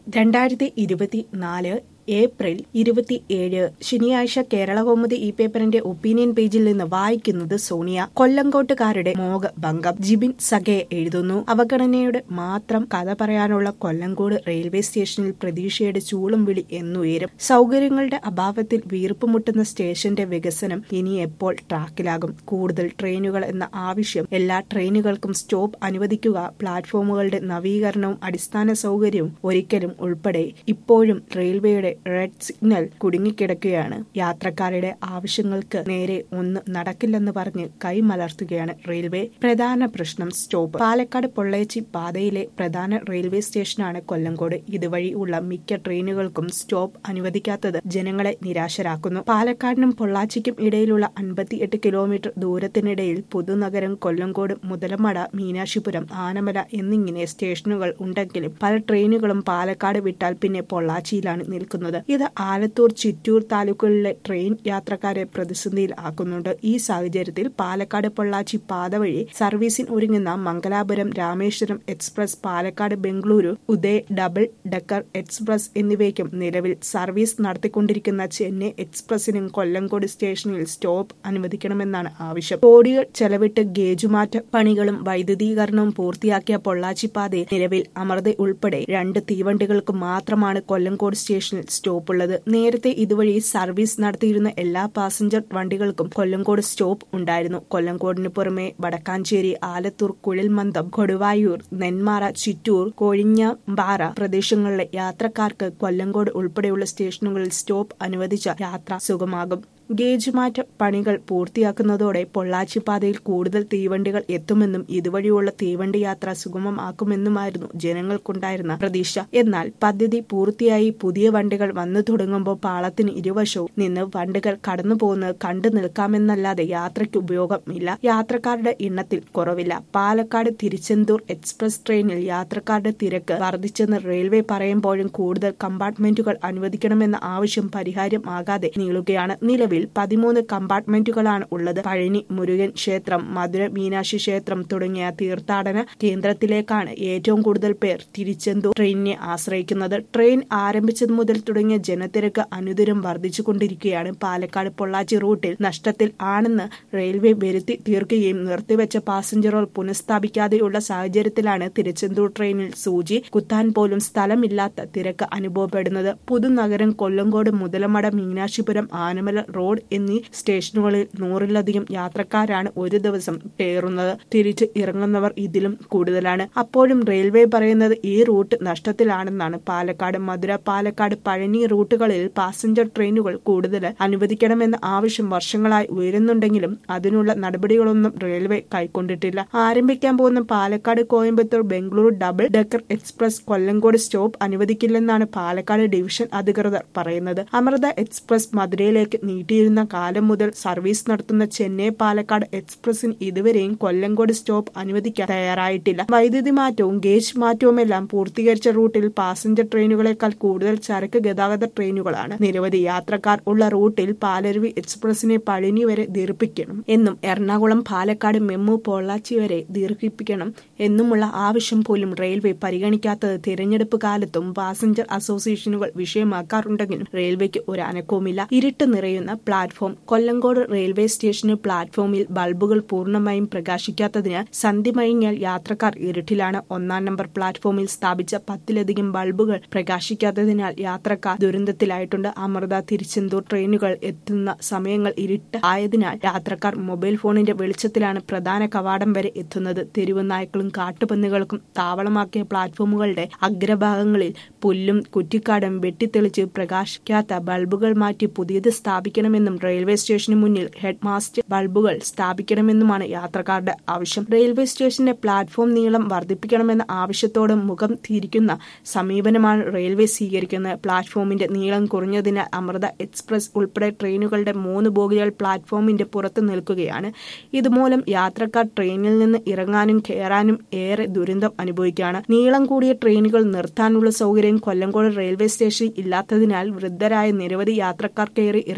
രണ്ടായിരത്തി ഇരുപത്തിനാല് ഏപ്രിൽ ഇരുപത്തിയേഴ് ശനിയാഴ്ച കേരളകൗമുദി ഈ പേപ്പറിന്റെ ഒപ്പീനിയൻ പേജിൽ നിന്ന് വായിക്കുന്നത് സോണിയ കൊല്ലങ്കോട്ടുകാരുടെ മോഹ ഭംഗം ജിബിൻ സഗെ എഴുതുന്നു അവഗണനയുടെ മാത്രം കഥ പറയാനുള്ള കൊല്ലങ്കോട് റെയിൽവേ സ്റ്റേഷനിൽ പ്രതീക്ഷയുടെ ചൂളം വിളി എന്നുയരും സൗകര്യങ്ങളുടെ അഭാവത്തിൽ വീർപ്പുമുട്ടുന്ന സ്റ്റേഷന്റെ വികസനം ഇനി എപ്പോൾ ട്രാക്കിലാകും കൂടുതൽ ട്രെയിനുകൾ എന്ന ആവശ്യം എല്ലാ ട്രെയിനുകൾക്കും സ്റ്റോപ്പ് അനുവദിക്കുക പ്ലാറ്റ്ഫോമുകളുടെ നവീകരണവും അടിസ്ഥാന സൗകര്യവും ഒരിക്കലും ഉൾപ്പെടെ ഇപ്പോഴും റെയിൽവേയുടെ റെഡ് സിഗ്നൽ കുടുങ്ങിക്കിടക്കുകയാണ് യാത്രക്കാരുടെ ആവശ്യങ്ങൾക്ക് നേരെ ഒന്ന് നടക്കില്ലെന്ന് പറഞ്ഞ് കൈമലർത്തുകയാണ് റെയിൽവേ പ്രധാന പ്രശ്നം സ്റ്റോപ്പ് പാലക്കാട് പൊള്ളേച്ചി പാതയിലെ പ്രധാന റെയിൽവേ സ്റ്റേഷനാണ് കൊല്ലങ്കോട് ഇതുവഴിയുള്ള മിക്ക ട്രെയിനുകൾക്കും സ്റ്റോപ്പ് അനുവദിക്കാത്തത് ജനങ്ങളെ നിരാശരാക്കുന്നു പാലക്കാടിനും പൊള്ളാച്ചിക്കും ഇടയിലുള്ള അൻപത്തിയെട്ട് കിലോമീറ്റർ ദൂരത്തിനിടയിൽ പുതുനഗരം കൊല്ലങ്കോട് മുതലമട മീനാക്ഷിപുരം ആനമല എന്നിങ്ങനെ സ്റ്റേഷനുകൾ ഉണ്ടെങ്കിലും പല ട്രെയിനുകളും പാലക്കാട് വിട്ടാൽ പിന്നെ പൊള്ളാച്ചിയിലാണ് നിൽക്കുന്നത് ഇത് ആലത്തൂർ ചിറ്റൂർ താലൂക്കുകളിലെ ട്രെയിൻ യാത്രക്കാരെ പ്രതിസന്ധിയിൽ ആക്കുന്നുണ്ട് ഈ സാഹചര്യത്തിൽ പാലക്കാട് പൊള്ളാച്ചി പാത വഴി സർവീസിന് ഒരുങ്ങുന്ന Mangalapuram Rameswaram express Palakkad Bengaluru Uday double decker express എന്നിവയ്ക്കും നിലവിൽ സർവീസ് നടത്തിക്കൊണ്ടിരിക്കുന്ന ചെന്നൈ എക്സ്പ്രസിനും കൊല്ലങ്കോട് സ്റ്റേഷനിൽ സ്റ്റോപ്പ് അനുവദിക്കണമെന്നാണ് ആവശ്യം കോടികൾ ചെലവിട്ട് ഗേജുമാറ്റ പണികളും വൈദ്യുതീകരണവും പൂർത്തിയാക്കിയ പൊള്ളാച്ചി പാതയിൽ നിലവിൽ അമൃത ഉൾപ്പെടെ രണ്ട് തീവണ്ടികൾക്ക് മാത്രമാണ് കൊല്ലങ്കോട് സ്റ്റേഷനിൽ സ്റ്റോപ്പ് ഉള്ളത് നേരത്തെ ഇതുവഴി സർവീസ് നടത്തിയിരുന്ന എല്ലാ പാസഞ്ചർ വണ്ടികൾക്കും കൊല്ലങ്കോട് സ്റ്റോപ്പ് ഉണ്ടായിരുന്നു കൊല്ലങ്കോടിന് പുറമെ വടക്കാഞ്ചേരി ആലത്തൂർ കുഴൽമന്ദം കൊടുവായൂർ നെന്മാറ ചിറ്റൂർ കൊഴിഞ്ഞാമ്പാറ പ്രദേശങ്ങളിലെ യാത്രക്കാർക്ക് കൊല്ലങ്കോട് ഉൾപ്പെടെയുള്ള സ്റ്റേഷനുകളിൽ സ്റ്റോപ്പ് അനുവദിച്ച യാത്ര സുഗമാകും ഗേജ് മാറ്റ പണികൾ പൂർത്തിയാക്കുന്നതോടെ പൊള്ളാച്ചി പാതയിൽ കൂടുതൽ തീവണ്ടികൾ എത്തുമെന്നും ഇതുവഴിയുള്ള തീവണ്ടി യാത്ര സുഗമമാക്കുമെന്നുമായിരുന്നു ജനങ്ങൾക്കുണ്ടായിരുന്ന പ്രതീക്ഷ എന്നാൽ പദ്ധതി പൂർത്തിയായി പുതിയ വണ്ടികൾ വന്നു തുടങ്ങുമ്പോൾ പാളത്തിന് ഇരുവശവും നിന്ന് വണ്ടികൾ കടന്നു പോകുന്നത് കണ്ടു നിൽക്കാമെന്നല്ലാതെ യാത്രയ്ക്ക് ഉപയോഗമില്ല യാത്രക്കാരുടെ എണ്ണത്തിൽ കുറവില്ല പാലക്കാട് തിരുച്ചെന്തൂർ എക്സ്പ്രസ് ട്രെയിനിൽ യാത്രക്കാരുടെ തിരക്ക് വർദ്ധിച്ചെന്ന് റെയിൽവേ പറയുമ്പോഴും കൂടുതൽ കമ്പാർട്ട്മെന്റുകൾ അനുവദിക്കണമെന്ന ആവശ്യം പരിഹാരം ആകാതെ നീളുകയാണ് നിലവിൽ പതിമൂന്ന് കമ്പാർട്ട്മെന്റുകളാണ് ഉള്ളത് പഴനി മുരുകൻ ക്ഷേത്രം മധുര മീനാക്ഷി ക്ഷേത്രം തുടങ്ങിയ തീർത്ഥാടന കേന്ദ്രത്തിലേക്കാണ് ഏറ്റവും കൂടുതൽ പേർ തിരിച്ചെന്തൂർ ട്രെയിനിനെ ആശ്രയിക്കുന്നത് ട്രെയിൻ ആരംഭിച്ചത് മുതൽ തുടങ്ങിയ ജനത്തിരക്ക് അനുദിനം വർദ്ധിച്ചുകൊണ്ടിരിക്കുകയാണ് പാലക്കാട് പൊള്ളാച്ചി റൂട്ടിൽ നഷ്ടത്തിൽ ആണെന്ന് റെയിൽവേ വരുത്തി തീർക്കുകയും നിർത്തിവെച്ച പാസഞ്ചറുകൾ പുനഃസ്ഥാപിക്കാതെയുള്ള സാഹചര്യത്തിലാണ് തിരുച്ചെന്തൂർ ട്രെയിനിൽ സൂചി കുത്താൻ പോലും സ്ഥലമില്ലാത്ത തിരക്ക് അനുഭവപ്പെടുന്നത് പുതുനഗരം കൊല്ലങ്കോട് മുതലമട മീനാക്ഷിപുരം ആനമല റോഡ് എന്നീ സ്റ്റേഷനുകളിൽ നൂറിലധികം യാത്രക്കാരാണ് ഒരു ദിവസം കയറുന്നത് തിരിച്ച് ഇറങ്ങുന്നവർ ഇതിലും കൂടുതലാണ് അപ്പോഴും റെയിൽവേ പറയുന്നത് ഈ റൂട്ട് നഷ്ടത്തിലാണെന്നാണ് പാലക്കാട് മധുര പാലക്കാട് പഴനി റൂട്ടുകളിൽ പാസഞ്ചർ ട്രെയിനുകൾ കൂടുതൽ അനുവദിക്കണമെന്ന ആവശ്യം വർഷങ്ങളായി ഉയരുന്നുണ്ടെങ്കിലും അതിനുള്ള നടപടികളൊന്നും റെയിൽവേ കൈക്കൊണ്ടിട്ടില്ല ആരംഭിക്കാൻ പോകുന്ന Palakkad Coimbatore Bengaluru double decker express Kollengode stop അനുവദിക്കില്ലെന്നാണ് പാലക്കാട് ഡിവിഷൻ അധികൃതർ പറയുന്നത് അമൃത എക്സ്പ്രസ് മധുരയിലേക്ക് നീട്ടിയിരുന്ന കാലം മുതൽ സർവീസ് നടത്തുന്ന ചെന്നൈ പാലക്കാട് എക്സ്പ്രസിന് ഇതുവരെയും കൊല്ലങ്കോട് സ്റ്റോപ്പ് അനുവദിക്കാൻ തയ്യാറായിട്ടില്ല വൈദ്യുതി മാറ്റവും ഗേജ് മാറ്റവുമെല്ലാം പൂർത്തീകരിച്ച റൂട്ടിൽ പാസഞ്ചർ ട്രെയിനുകളെക്കാൾ കൂടുതൽ ചരക്ക് ഗതാഗത ട്രെയിനുകളാണ് നിരവധി യാത്രക്കാർ ഉള്ള റൂട്ടിൽ പാലരുവി എക്സ്പ്രസിനെ പഴനി വരെ ദീർഘിപ്പിക്കണം എന്നും എറണാകുളം പാലക്കാട് മെമ്മു പൊള്ളാച്ചി വരെ ദീർഘിപ്പിക്കണം എന്നുമുള്ള ആവശ്യം പോലും റെയിൽവേ പരിഗണിക്കാത്തത് തിരഞ്ഞെടുപ്പ് കാലത്തും പാസഞ്ചർ അസോസിയേഷനുകൾ വിഷയമാക്കാറുണ്ടെങ്കിലും റെയിൽവേക്ക് ഒരു അനക്കവുമില്ല ഇരുട്ട് നിറയുന്ന പ്ലാറ്റ്ഫോം കൊല്ലങ്കോട് റെയിൽവേ സ്റ്റേഷന് പ്ലാറ്റ്ഫോമിൽ ബൾബുകൾ പൂർണ്ണമായും പ്രകാശിക്കാത്തതിനാൽ സന്ധി മഴിഞ്ഞാൽ യാത്രക്കാർ ഇരുട്ടിലാണ് ഒന്നാം നമ്പർ പ്ലാറ്റ്ഫോമിൽ സ്ഥാപിച്ച പത്തിലധികം ബൾബുകൾ പ്രകാശിക്കാത്തതിനാൽ യാത്രക്കാർ ദുരന്തത്തിലായിട്ടുണ്ട് അമൃത തിരുച്ചെന്തൂർ ട്രെയിനുകൾ എത്തുന്ന സമയങ്ങൾ ഇരുട്ട് ആയതിനാൽ യാത്രക്കാർ മൊബൈൽ ഫോണിന്റെ വെളിച്ചത്തിലാണ് പ്രധാന കവാടം വരെ എത്തുന്നത് തെരുവ് നായ്ക്കളും കാട്ടുപന്നികൾക്കും താവളമാക്കിയ പ്ലാറ്റ്ഫോമുകളുടെ അഗ്രഭാഗങ്ങളിൽ പുല്ലും കുറ്റിക്കാടും വെട്ടിത്തെളിച്ച് പ്രകാശിക്കാത്ത ബൾബുകൾ മാറ്റി പുതിയത് സ്ഥാപിക്കണമെന്നും റെയിൽവേ സ്റ്റേഷന് മുന്നിൽ ഹെഡ് മാസ്റ്റർ ബൾബുകൾ സ്ഥാപിക്കണമെന്നുമാണ് യാത്രക്കാരുടെ ആവശ്യം റെയിൽവേ സ്റ്റേഷന്റെ പ്ലാറ്റ്ഫോം നീളം വർദ്ധിപ്പിക്കണമെന്ന ആവശ്യത്തോട് മുഖം തിരിക്കുന്ന സമീപനമാണ് റെയിൽവേ സ്വീകരിക്കുന്നത് പ്ലാറ്റ്ഫോമിന്റെ നീളം കുറഞ്ഞതിനാൽ അമൃത എക്സ്പ്രസ് ഉൾപ്പെടെ ട്രെയിനുകളുടെ മൂന്ന് ബോഗികൾ പ്ലാറ്റ്ഫോമിന്റെ പുറത്ത് നിൽക്കുകയാണ് ഇതുമൂലം യാത്രക്കാർ ട്രെയിനിൽ നിന്ന് ഇറങ്ങാനും കയറാനും ഏറെ ദുരന്തം അനുഭവിക്കുകയാണ് നീളം കൂടിയ ട്രെയിനുകൾ നിർത്താനുള്ള സൗകര്യം കൊല്ലങ്കോട് റെയിൽവേ സ്റ്റേഷനിൽ ഇല്ലാത്തതിനാൽ വൃദ്ധരായ നിരവധി യാത്രക്കാർ കയറി ഇറങ്ങുമ്പോൾ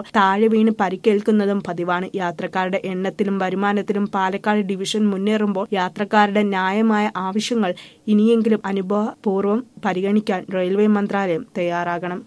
താഴെ വീണ് പരിക്കേൽക്കുന്നതും പതിവാണ് യാത്രക്കാരുടെ എണ്ണത്തിലും വരുമാനത്തിലും പാലക്കാട് ഡിവിഷൻ മുന്നേറുമ്പോൾ യാത്രക്കാരുടെ ന്യായമായ ആവശ്യങ്ങൾ ഇനിയെങ്കിലും അനുഭവപൂർവ്വം പരിഗണിക്കാൻ റെയിൽവേ മന്ത്രാലയം തയ്യാറാകണം